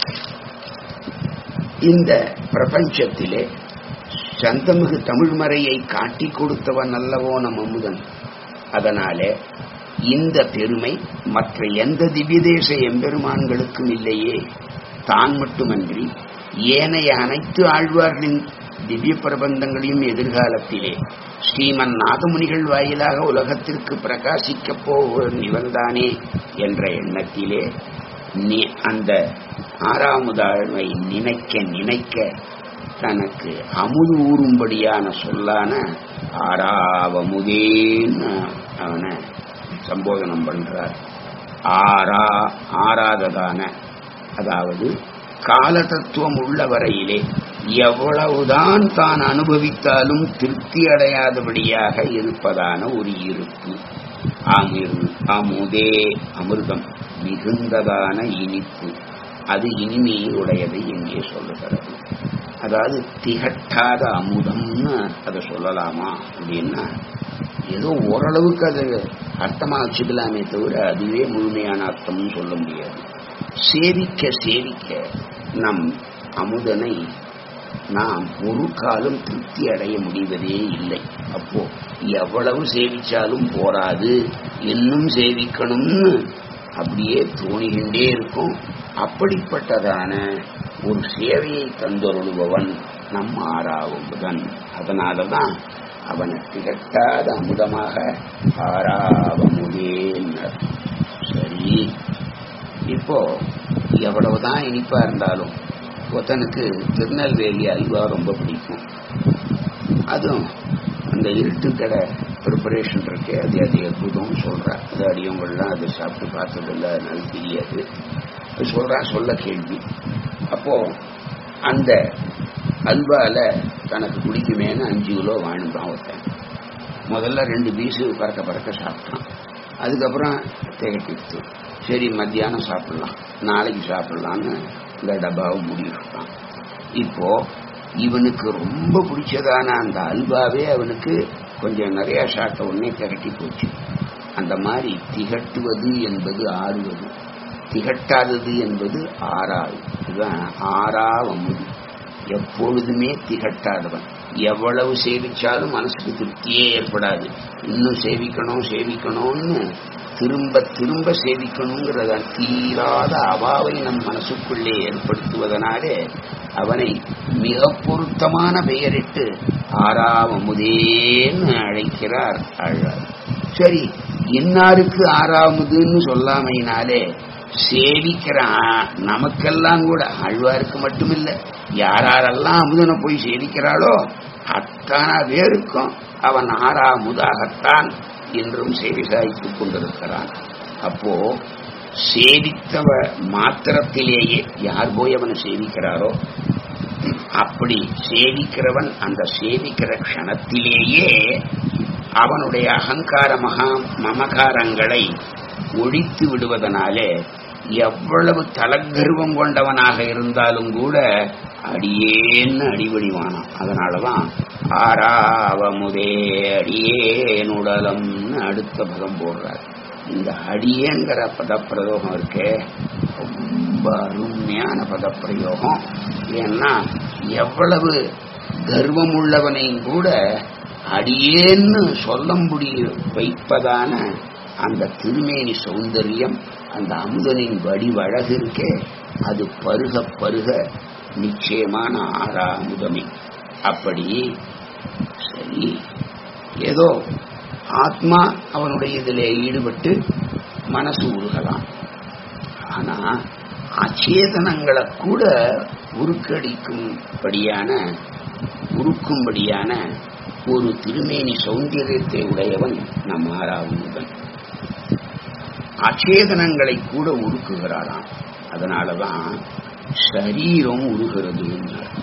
இந்த பிரபஞ்சத்திலே சந்தமிகு தமிழ்மறையை காட்டி கொடுத்தவன் அல்லவோ நம் அமுதன் அதனாலே இந்த பெருமை மற்ற எந்த திவ்யதேச எம்பெருமான்களுக்கும் இல்லையே தான் மட்டுமன்றி ஏனைய அனைத்து ஆழ்வார்களின் திவ்ய பிரபந்தங்களையும் எதிர்காலத்திலே ஸ்ரீமன் நாகமுனிகள் வாயிலாக உலகத்திற்கு பிரகாசிக்கப் போவன் இவன்தானே என்ற எண்ணத்திலே நீ அந்த ஆறாமுதாழ்வை நினைக்க நினைக்க தனக்கு அமுது ஊறும்படியான சொல்லான ஆறாவமுதேன்னு அவனை சம்போதனம் பண்றார் ஆறா ஆறாததான அதாவது கால தத்துவம் உள்ள வரையிலே எவ்வளவுதான் தான் அனுபவித்தாலும் திருப்தி அடையாதபடியாக இருப்பதான ஒரு இருப்பு அமிர் அமுதே அமிர்தம் மிகுந்ததான இனிப்பு அது இனிமையுடையதை எங்கே சொல்லுகிறது அதாவது திகட்டாத அமுதம்னு அதை சொல்லலாமா அப்படின்னா ஏதோ ஓரளவுக்கு அது அர்த்தமா வச்சுக்கலாமே தவிர அதுவே முழுமையான அர்த்தம்னு சொல்ல முடியாது சேவிக்க சேவிக்க நம் அமுதனை நாம் ஒரு காலம் திருப்தி அடைய முடிவதே இல்லை அப்போ எவ்வளவு சேவிச்சாலும் போராது இன்னும் சேவிக்கணும்னு அப்படியே தோணிகின்றே இருக்கும் அப்படிப்பட்டதான ஒரு சேவையை தந்தொருளுபவன் நம் ஆறாவுடன் அதனாலதான் அவனை திகட்டாத அமுதமாக ஆறாவமுதேன்னர் சரி இப்போ எவ்வளவுதான் இனிப்பா இருந்தாலும் ஒருத்தனுக்கு திருநெல்வேலி அல்வா ரொம்ப பிடிக்கும் அதுவும் அந்த இருட்டு கடை ப்ரிப்பரேஷன் இருக்கு அது அது அற்புதம்னு சொல்றா அது அடியவங்கள்லாம் அதை சாப்பிட்டு பார்த்ததில்ல அதனால தெரியாது அது சொல்றா சொல்ல கேள்வி அப்போ அந்த அல்வால தனக்கு பிடிக்குமேனு அஞ்சு கிலோ வாங்கினான் ஒருத்தன் முதல்ல ரெண்டு பீஸு பறக்க பறக்க சாப்பிட்டான் அதுக்கப்புறம் திகட்டிடுத்து சரி மத்தியானம் சாப்பிடலாம் நாளைக்கு சாப்பிடலான்னு இந்த டப்பாவை முடிவிட்டான் இப்போ இவனுக்கு ரொம்ப பிடிச்சதான அந்த அல்வாவே அவனுக்கு கொஞ்சம் நிறைய சாப்பிட்ட உடனே திகட்டி போச்சு அந்த மாதிரி திகட்டுவது என்பது ஆறுவது திகட்டாதது என்பது ஆறாவது இதுதான் ஆறாவமுது எப்பொழுதுமே திகட்டாதவன் எவ்வளவு சேவிச்சாலும் மனசுக்கு திருப்தியே ஏற்படாது இன்னும் சேவிக்கணும் சேவிக்கணும்னு திரும்ப திரும்ப சேவிக்கணுங்கிறத தீராத அவாவை நம் மனசுக்குள்ளே ஏற்படுத்துவதனாலே அவனை மிக பொருத்தமான பெயரிட்டு ஆறாவமுதேன்னு அழைக்கிறார் ஆழ்வார் சரி இன்னாருக்கு ஆறாவதுன்னு சொல்லாமையினாலே சேவிக்கிற நமக்கெல்லாம் கூட ஆழ்வாருக்கு மட்டுமில்ல யாரெல்லாம் அமுதனை போய் சேவிக்கிறாளோ அத்தனை பேருக்கும் அவன் ஆறாமுதாகத்தான் என்றும் சேவை சாய்த்துக் கொண்டிருக்கிறான் அப்போ சேவித்தவ மாத்திரத்திலேயே யார் போய் அவனை சேவிக்கிறாரோ அப்படி சேவிக்கிறவன் அந்த சேவிக்கிற க்ஷணத்திலேயே அவனுடைய அகங்கார மகா மமகாரங்களை ஒழித்து விடுவதனாலே எவ்வளவு தலகர்வம் கொண்டவனாக இருந்தாலும் கூட அடியேன்னு அடிவடிவானான் அதனாலதான் ஆறாவமுதே அடியேனுடலம்னு அடுத்த பதம் போடுறார் இந்த அடியேங்கிற பதப்பிரயோகம் இருக்கே ரொம்ப அருமையான பதப்பிரயோகம் ஏன்னா எவ்வளவு கர்வம் உள்ளவனையும் கூட அடியேன்னு சொல்ல முடிய வைப்பதான அந்த திருமேனி சௌந்தரியம் அந்த அமுதனின் வடிவழகு இருக்கே அது பருக பருக நிச்சயமான ஆறா அமுதமே அப்படி சரி ஏதோ ஆத்மா அவனுடைய இதில் ஈடுபட்டு மனசு உருகலாம் ஆனா அச்சேதனங்களை கூட உருக்கடிக்கும்படியான உருக்கும்படியான ஒரு திருமேனி சௌந்தரியத்தை உடையவன் நம் ஆறாவதுடன் அச்சேதனங்களை கூட உருக்குகிறாராம் அதனாலதான் சரீரம் உருகிறது என்றார்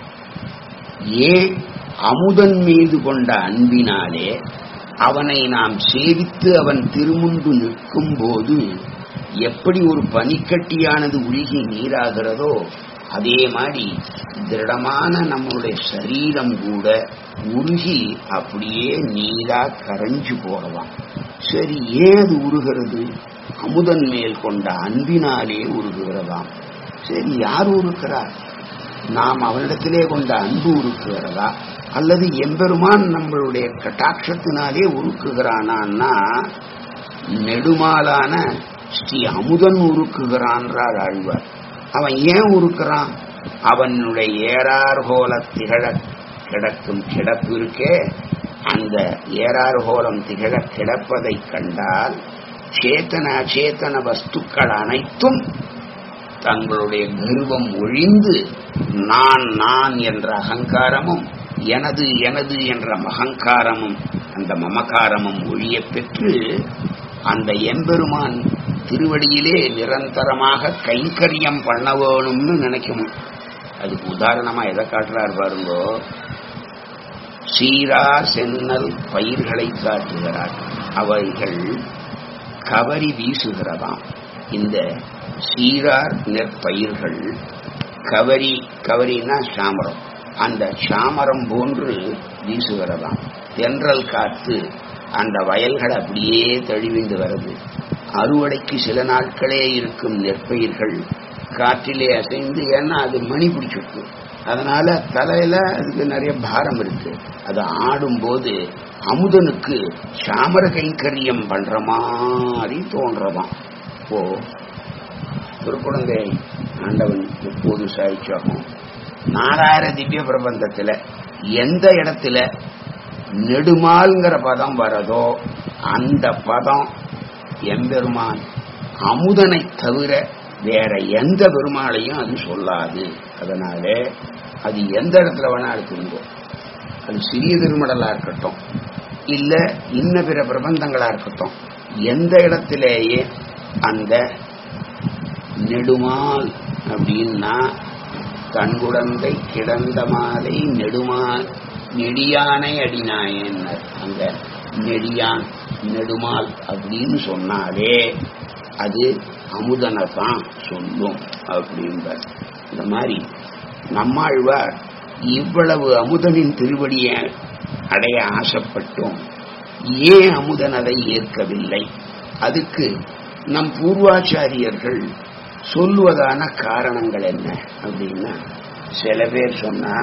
ஏன் அமுதன் மீது கொண்ட அன்பினாலே அவனை நாம் சேவித்து அவன் திருமுன்பு நிற்கும் போது எப்படி ஒரு பனிக்கட்டியானது உருகி நீராகிறதோ அதே மாதிரி திருடமான நம்மளுடைய சரீரம் கூட உருகி அப்படியே நீரா கரைஞ்சு போகலாம் சரி ஏன் அது உருகிறது அமுதன் மேல் கொண்ட அன்பினாலே உருகுகிறதாம் சரி யார் உருக்கிறார் நாம் அவனிடத்திலே கொண்ட அன்பு உருக்குகிறதா அல்லது எம்பெருமான் நம்மளுடைய கட்டாட்சத்தினாலே உருக்குகிறானா நெடுமாலான ஸ்ரீ அமுதன் உருக்குகிறான்றார் ஆழ்வார் அவன் ஏன் உருக்குறான் அவனுடைய ஏறார்கோல திகழ கிடக்கும் கிடப்பு இருக்கே அந்த ஏறார்கோலம் திகழ கிடப்பதை கண்டால் சேத்தன அச்சேத்தன வஸ்துக்கள் அனைத்தும் தங்களுடைய கர்வம் ஒழிந்து நான் நான் என்ற அகங்காரமும் எனது எனது என்ற மகங்காரமும் அந்த மமகாரமும் ஒழிய பெற்று அந்த எம்பெருமான் திருவடியிலே நிரந்தரமாக கைங்கரியம் பண்ண வேணும்னு நினைக்கணும் அதுக்கு உதாரணமா எதை காட்டுறாரு பாருங்கோ சீரா சென்னல் பயிர்களை காட்டுகிறார் அவைகள் கவரி வீசுகிறதாம் இந்த சீரார் நெற்பயிர்கள் கவரி கவரின்னா சாமரம் அந்த சாமரம் போன்று வீசுகிறதாம் தென்றல் காத்து அந்த வயல்கள் அப்படியே தழுவிந்து வருது அறுவடைக்கு சில நாட்களே இருக்கும் நெற்பயிர்கள் காற்றிலே அசைந்து ஏன்னா அது மணி பிடிச்சிருக்கு அதனால தலையில அதுக்கு நிறைய பாரம் இருக்கு அது ஆடும்போது அமுதனுக்கு சாமர கைங்கரியம் பண்ற மாதிரி தோன்றதாம் இப்போ திருக்குழந்தை ஆண்டவன் எப்போது சாய்ச்சாகும் நாலாயிர திவ்ய பிரபந்தத்துல எந்த இடத்துல நெடுமால்ங்கிற பதம் வரதோ அந்த பதம் எம்பெருமான் அமுதனை தவிர வேற எந்த பெருமாளையும் அது சொல்லாது அதனால அது எந்த இடத்துல வேணா இருக்குங்கோ அது சிறிய திருமடலா இருக்கட்டும் இல்ல இன்ன பிற பிரபந்தங்களா இருக்கட்டும் எந்த இடத்திலேயே அந்த நெடுமால் அப்படின்னா கண்குடந்தை கிடந்த மாலை நெடுமால் நெடியானை அடினாயன்னர் அங்க நெடியான் நெடுமால் அப்படின்னு சொன்னாலே அது அமுதனை தான் சொல்லும் அப்படின்பார் இந்த மாதிரி நம்மாழ்வார் இவ்வளவு அமுதனின் திருவடியை அடைய ஆசைப்பட்டோம் ஏன் அமுதன் அதை ஏற்கவில்லை அதுக்கு நம் பூர்வாச்சாரியர்கள் சொல்லுவதான காரணங்கள் என்ன அப்படின்னா சில பேர் சொன்னா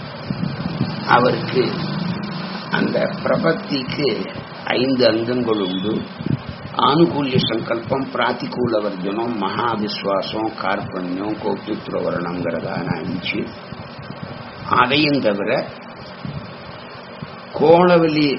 அவருக்கு அந்த பிரபத்திக்கு ஐந்து அங்கங்கள் உண்டு ஆனுகூல்ய சங்கல்பம் பிராத்திகூல வர்ஜனம் மகா விஸ்வாசம் கார்பண்யம் கௌத்துவரணங்கிறதான அஞ்சு அதையும் தவிர கோணவெளி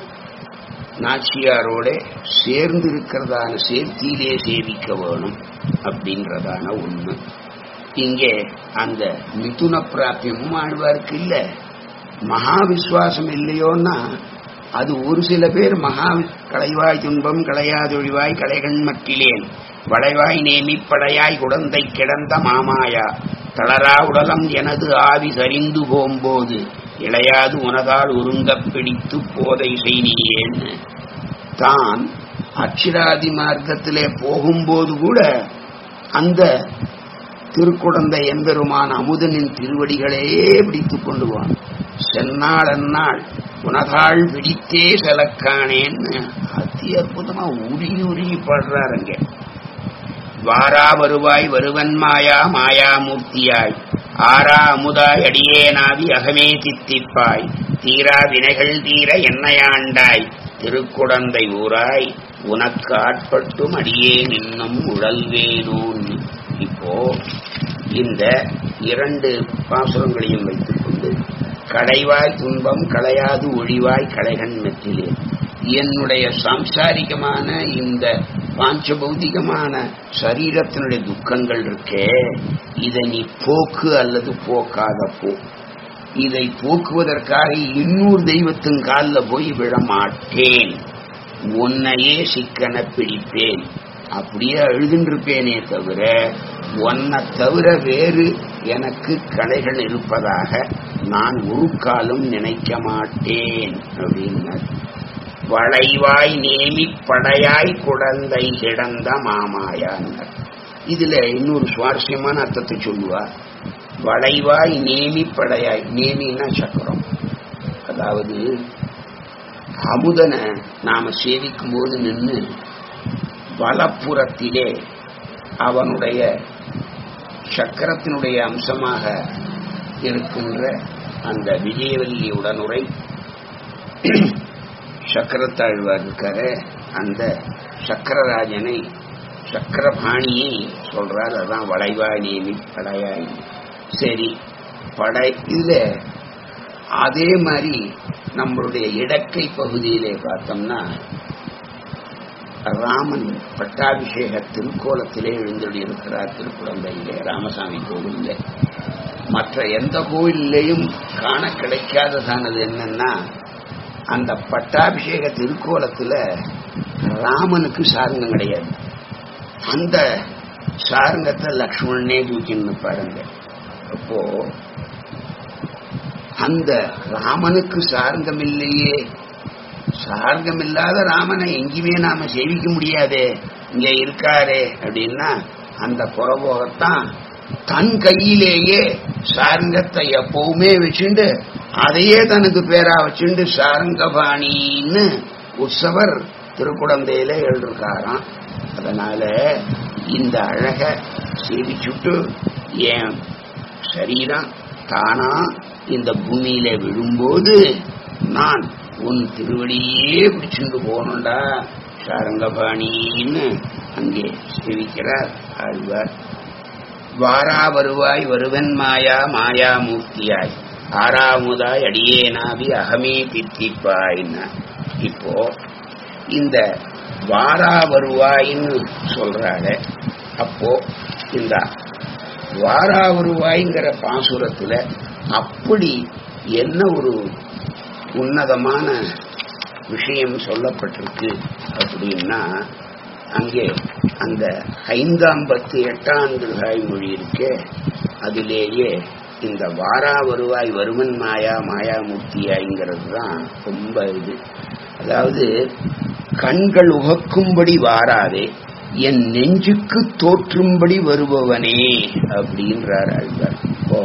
நாச்சியாரோட சேர்ந்து இருக்கிறதான சேர்த்தியிலே சேவிக்க வேணும் அப்படின்றதான ஒண்ணு இங்கே அந்த மிதுன பிராபியமும் ஆழ்வாருக்கு இல்ல மகா விசுவாசம் இல்லையோன்னா அது ஒரு சில பேர் மகா களைவாய் துன்பம் களையாதொழிவாய் களைகண் மட்டிலேன் வளைவாய் நேமி படையாய் குடந்தை கிடந்த மாமாயா தளரா உடலம் எனது ஆவி சரிந்து போம்போது இளையாது உனதால் உருங்கப் பிடித்து போதை செய்தியேன்னு தான் அக்ஷராதி மார்க்கத்திலே போகும்போது கூட அந்த திருக்குடந்தை எம்பெருமான் அமுதனின் திருவடிகளையே பிடித்துக் கொண்டு வான் சென்னாள் அந்நாள் உனதாள் பிடித்தே செலக்கானேன்னு அதி அற்புதமா உருகி உருகி பாடுறார் அங்க வாரா வருவாய் வருவன் மாயா மாயாமூர்த்தியாய் ஆரா அமுதாய் அடியேனாவி அகமே தித்திப்பாய் தீரா வினைகள் தீர என்னையாண்டாய் திருக்குடந்தை ஊராய் உனக்கு ஆட்பட்டும் அடியே நின்னும் உழல்வேனோன் இப்போ இந்த இரண்டு பாசுரங்களையும் வைத்துக் கொண்டு கடைவாய் துன்பம் களையாது ஒழிவாய் களைகண் மெற்றிலே என்னுடைய சாம்சாரிகமான இந்த பாஞ்சபௌதிகமான சரீரத்தினுடைய துக்கங்கள் இருக்கே இதை நீ போக்கு அல்லது போக்காத போ இதை போக்குவதற்காக இன்னொரு தெய்வத்தின் காலில் போய் விழ மாட்டேன் உன்னையே சிக்கன பிடிப்பேன் அப்படியே அழுதுன்றிருப்பேனே தவிர உன்னை தவிர வேறு எனக்கு கலைகள் இருப்பதாக நான் ஒரு காலம் நினைக்க மாட்டேன் அப்படின்னார் வளைவாய் நேமி படையாய் குழந்தை கிடந்த மாமாயான்னார் இதுல இன்னொரு சுவாரஸ்யமான அர்த்தத்தை சொல்லுவார் வளைவாய் நேமி படையாய் நேமின்னா சக்கரம் அதாவது அமுதனை நாம சேவிக்கும் போது நின்று வலப்புறத்திலே அவனுடைய சக்கரத்தினுடைய அம்சமாக இருக்கின்ற அந்த விஜயவல்லி உடனுரை சக்கரத்தாழ்வார் இருக்கிற அந்த சக்கரராஜனை சக்கரபாணியை சொல்றார் அதான் வளைவாய் நேமி படையாய் சரி படை இதுல அதே மாதிரி நம்மளுடைய இடக்கை பகுதியிலே பார்த்தோம்னா ராமன் பட்டாபிஷேக திருக்கோலத்திலே எழுந்தொழி இருக்கிறார் திருக்குழந்தையிலே ராமசாமி கோவிலில் மற்ற எந்த கோயிலையும் காண கிடைக்காததானது என்னன்னா அந்த பட்டாபிஷேக திருக்கோலத்துல ராமனுக்கு சாருங்கம் கிடையாது அந்த சாருங்கத்தை லக்ஷ்மணனே தூக்கின்னு பாருங்க அப்போ அந்த ராமனுக்கு சார்ந்தம் இல்லையே சார்ந்தம் இல்லாத ராமனை எங்கேயுமே நாம சேவிக்க முடியாதே இங்க இருக்காரே அப்படின்னா அந்த புறபோகத்தான் தன் கையிலேயே சாரங்கத்தை எப்பவுமே வச்சுண்டு அதையே தனக்கு பேரா வச்சுண்டு சாரங்கபாணின்னு உற்சவர் திருக்குடந்தையில எழுதிருக்காராம் அதனால இந்த அழக சேவிச்சுட்டு என் சரீரம் தானா இந்த பூமியில விழும்போது நான் உன் திருவடியே பிடிச்சுண்டு போகணும்டா சாரங்கபாணின்னு அங்கே சேவிக்கிறார் ஆழ்வார் வாரா வருவாய் வருவன் மாயா மாயா மூர்த்தியாய் ஆறாமுதாய் அடியேனாவி அகமே பித்திப்பாய்னா இப்போ இந்த வாரா வருவாயின்னு சொல்றாரு அப்போ இந்த வாரா வருவாய்ங்கிற பாசுரத்துல அப்படி என்ன ஒரு உன்னதமான விஷயம் சொல்லப்பட்டிருக்கு அப்படின்னா அங்கே அந்த ஐந்தாம்பத்து எட்டாம் திருகாய் மொழி இருக்கே அதிலேயே இந்த வாரா வருவாய் வருமன் மாயா மாயாமூர்த்தியாய்ங்கிறது தான் ரொம்ப இது அதாவது கண்கள் உகக்கும்படி வாராதே என் நெஞ்சுக்கு தோற்றும்படி வருபவனே அப்படின்றார் ஆழ்வார் இப்போ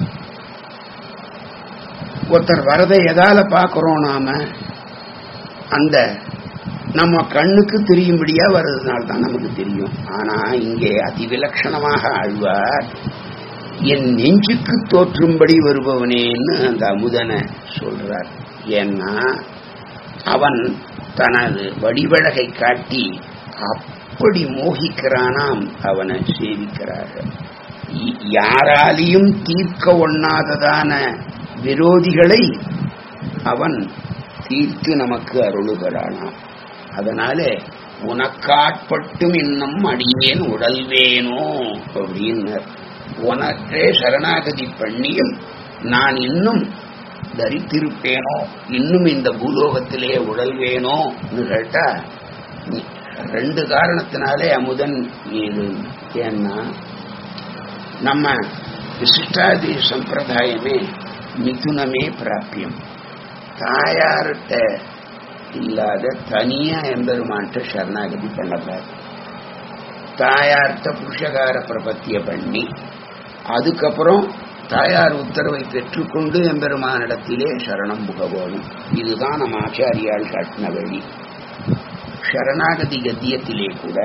ஒருத்தர் வரதை எதால பாக்குறோம் நாம அந்த நம்ம கண்ணுக்கு தெரியும்படியா வர்றதுனால தான் நமக்கு தெரியும் ஆனா இங்கே அதிவிலட்சணமாக ஆழ்வார் என் நெஞ்சுக்கு தோற்றும்படி வருபவனேன்னு அந்த அமுதனை சொல்றார் ஏன்னா அவன் தனது வடிவழகை காட்டி அப்படி மோகிக்கிறானாம் அவனை சேவிக்கிறார்கள் யாராலையும் தீர்க்க ஒண்ணாததான விரோதிகளை அவன் தீர்த்து நமக்கு அருளுகிறானாம் அதனால உனக்காட்பட்டும் இன்னும் அடியேன் உடல்வேனோ அப்படின்னார் உனக்கே சரணாகதி பண்ணியும் நான் இன்னும் தரித்திருப்பேனோ இன்னும் இந்த பூலோகத்திலே உடல்வேனோன்னு கேட்டா ரெண்டு காரணத்தினாலே அமுதன் இது ஏன்னா நம்ம விசிஷ்டாதி சம்பிரதாயமே மிதுனமே பிராப்பியம் தாயார்கிட்ட இல்லாத தனியா எம்பெருமான்ட்ட சரணாகதி பண்ணக்கூடாது தாயார்கிட்ட புருஷகார பிரபத்திய பண்ணி அதுக்கப்புறம் தாயார் உத்தரவை பெற்றுக்கொண்டு எம்பெருமானிடத்திலே சரணம் புகவோணும் இதுதான் நம்ம ஆச்சாரியால் காட்டின வழி சரணாகதி கத்தியத்திலே கூட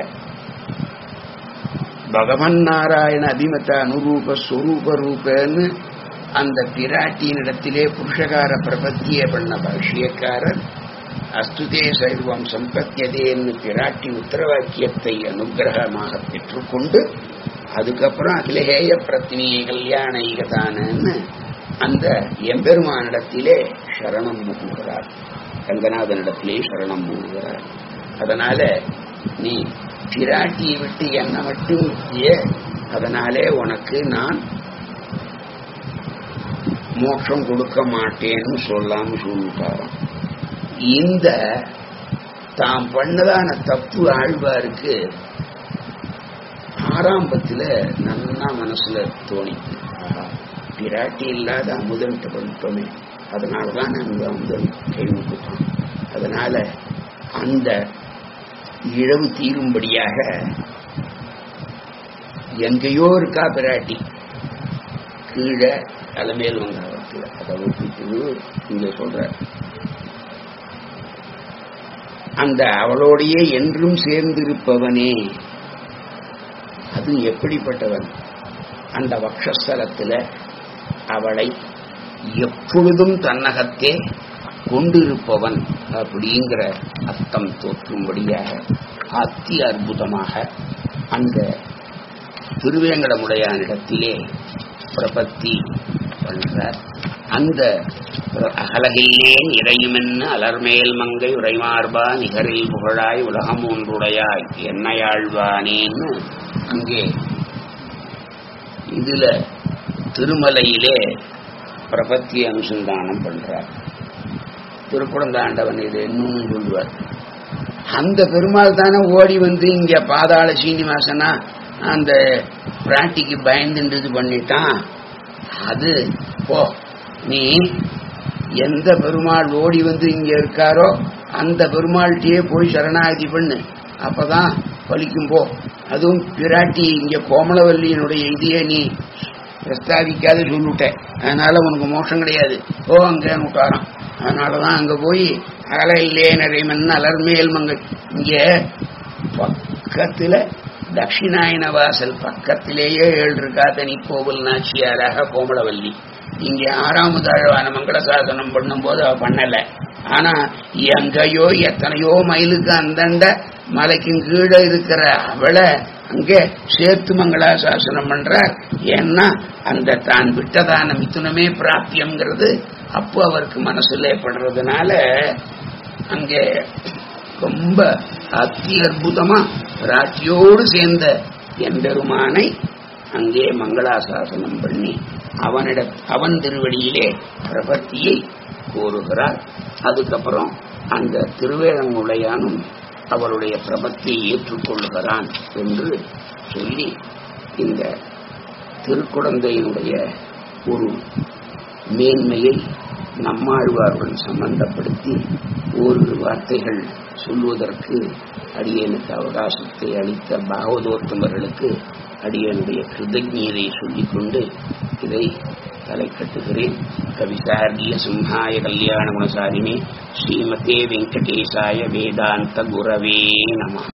பகவன் நாராயண அபிமத அனுரூப ஸ்வரூப ரூபன்னு அந்த பிராட்டியினிடத்திலே புருஷகார பிரபத்திய பண்ண பாஷ்யக்காரர் அஸ்துதே சைவம் சம்பத்தியதேன்னு பிராட்டி உத்தரவாக்கியத்தை அனுகிரகமாக பெற்றுக்கொண்டு அதுக்கப்புறம் அகிலஹேய பிரத்தினியை கல்யாண ஈகதானன்னு அந்த எம்பெருமானிடத்திலே சரணம் மூகுகிறார் ரங்கநாதனிடத்திலே சரணம் மூகுகிறார் அதனால நீ பிராட்டியை விட்டு என்ன மட்டும் அதனாலே உனக்கு நான் மோட்சம் கொடுக்க மாட்டேன்னு சொல்லாம சொல்லிட்டாராம் இந்த தாம் பண்ணதான தப்பு ஆழ்வாருக்கு ஆரம்பத்துல நல்லா மனசுல தோணித்து பிராட்டி இல்லாத அமுதன்ட்டு பண்ணிட்டோமே அதனாலதான் நாங்க அமுதன் கைவிட்டுட்டோம் அதனால அந்த இழவு தீரும்படியாக எங்கேயோ இருக்கா பிராட்டி கீழே தலைமையில் வந்தாரத்தில் அதை ஒப்பிட்டு இங்க சொல்ற அந்த அவளோடையே என்றும் சேர்ந்திருப்பவனே அது எப்படிப்பட்டவன் அந்த வக்ஷஸ்தலத்தில் அவளை எப்பொழுதும் தன்னகத்தே கொண்டிருப்பவன் அப்படிங்கிற அர்த்தம் தோற்றும்படியாக அத்தி அற்புதமாக அந்த திருவேங்கடமுடையானிடத்திலே பிரபத்தி பண்றார் அந்த அகலகில்லேன் இறையுமென்னு அலர்மேல் மங்கை உரைமார்பா நிகரில் புகழாய் உலகம் ஒன்றுடையாய் என்னையாழ்வானேன்னு அங்கே இதுல திருமலையிலே பிரபத்தி அனுசந்தானம் பண்றார் திருக்குடந்தாண்டவன் இது இன்னொன்னு சொல்லுவார் அந்த பெருமாள் தானே ஓடி வந்து இங்க பாதாள சீனிவாசனா அந்த பிராட்டிக்கு பயந்துட்டு இது பண்ணிட்டான் அது போ நீ எந்த பெருமாள் ஓடி வந்து இங்க இருக்காரோ அந்த பெருமாள்கிட்டயே போய் சரணாகதி பண்ணு அப்பதான் பலிக்கும் போ அதுவும் பிராட்டி இங்க கோமலவல்லியினுடைய இதையே நீ பிரஸ்தாபிக்காத சொல்லிவிட்ட அதனால உனக்கு மோஷம் கிடையாது ஓ அங்க விட்டாராம் அதனாலதான் அங்க போய் அகல இல்லே நிறைமன் அலர்மேல் மங்கை இங்க பக்கத்துல தட்சிணாயன வாசல் பக்கத்திலேயே ஏழு இருக்கா தனி கோவில் நாச்சியாராக கோமலவல்லி இங்க ஆறாவது அழவான மங்கள சாசனம் பண்ணும்போது அவ பண்ணல ஆனா எங்கேயோ எத்தனையோ மைலுக்கு அந்தண்ட மலைக்கும் கீழே இருக்கிற அவளை அங்கே சேர்த்து மங்களாசாசனம் பண்றார் ஏன்னா அந்த தான் விட்டதான மிதுனமே பிராப்தியம்ங்கிறது அப்போ அவருக்கு மனசுல படுறதுனால அங்கே ரொம்ப அத்தி அற்புதமா ராட்சியோடு சேர்ந்த எம்பெருமானை அங்கே மங்களாசாசனம் பண்ணி அவனிட அவன் திருவடியிலே பிரபத்தியை கூறுகிறார் அதுக்கப்புறம் அந்த திருவேழங்குடையானும் அவருடைய பிரபத்தியை ஏற்றுக்கொள்கிறான் என்று சொல்லி இந்த திருக்குழந்தையினுடைய ஒரு மேன்மையை நம்மாழ்வாருடன் சம்பந்தப்படுத்தி ஓரிரு வார்த்தைகள் சொல்வதற்கு அடியனுக்கு அவகாசத்தை அளித்த பாகவதோத்தமர்களுக்கு அடியனுடைய கிருதஜீதை சொல்லிக்கொண்டு இதை தலை கட்டுகிறேன் கவிசார்கிய சிம்ஹாய கல்யாண குணசாலினே ஸ்ரீமதே வெங்கடேசாய வேதாந்த குரவே நம